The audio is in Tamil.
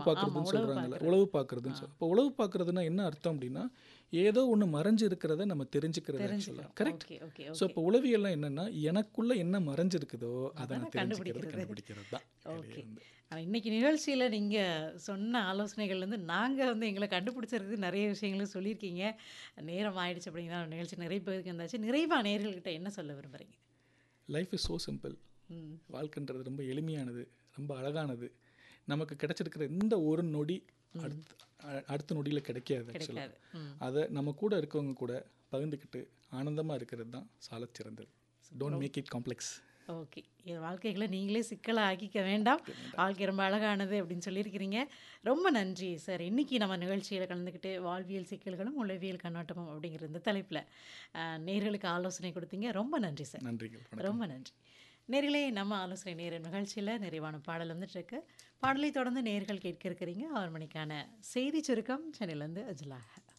ஆமா, பார்க்குறதுன்னு உளவு சொல்கிறாங்கல்ல பார்க்கறது. உளவு பார்க்குறதுன்னு சொல் இப்போ உளவு பார்க்குறதுன்னா என்ன அர்த்தம் அப்படின்னா ஏதோ ஒன்று மறைஞ்சு இருக்கிறத நம்ம தெரிஞ்சுக்கிறது ஆக்சுவலாக தெரிஞ்சுக்கிறோம் கரெக்ட் ஓகே ஓகே ஸோ இப்போ உளவியல்லாம் என்னன்னா எனக்குள்ள என்ன மறைஞ்சிருக்குதோ அதை அதானே நான் தெரிஞ்சுக்கிறது கண்டுபிடிக்கிறது. கண்டுபிடிக்கிறது தான் ஓகே ஆனால் இன்னைக்கு நிகழ்ச்சியில் நீங்கள் சொன்ன ஆலோசனைகள்லேருந்து நாங்கள் வந்து எங்களை கண்டுபிடிச்சிருக்கு நிறைய விஷயங்களும் சொல்லியிருக்கீங்க நேரம் ஆயிடுச்சு அப்படிங்கிற நிகழ்ச்சி நிறைய பேருக்கு இருந்தாச்சு நிறைவாக நேர்கள்கிட்ட என்ன சொல்ல விரும்புகிறீங்க லைஃப் இஸ் ஸோ சிம்பிள் ம் வாழ்க்கைன்றது ரொம்ப எளிமையானது ரொம்ப அழகானது நமக்கு கிடைச்சிருக்கிற இந்த ஒரு நொடி அடுத்த அ- அடுத்த நொடியில் கிடைக்காது ஆக்சுவலாக கிடைக்காது ம் அதை நம்ம கூட இருக்கவங்க கூட பகிர்ந்துக்கிட்டு ஆனந்தமாக இருக்கிறது தான் சாலச் சிறந்தது don't make it complex okay என் வாழ்க்கைகளை நீங்களே சிக்கலாக ஆக்கிக்க வேண்டாம் வாழ்க்கை ரொம்ப அழகானது அப்படின்னு சொல்லியிருக்கிறீங்க ரொம்ப நன்றி சார் இன்னைக்கு நம்ம நிகழ்ச்சியில் கலந்துக்கிட்டு வாழ்வியல் சிக்கல்களும் உளவியல் கண்ணோட்டமும் அப்படிங்கிற இந்த தலைப்பில் நேர்களுக்கு ஆலோசனை கொடுத்தீங்க ரொம்ப நன்றி சார் நன்றிகள் வணக்கம் ரொம்ப நன்றி நேர்களே நம்ம ஆலோசனை நேர நிகழ்ச்சியில் நிறைவான பாடல் வந்துட்டு இருக்கு பாடலை தொடர்ந்து நேர்கள் கேட்க இருக்கிறீங்க ஆறு மணிக்கான செய்தி சுருக்கம் சென்னையிலேருந்து அஜலாக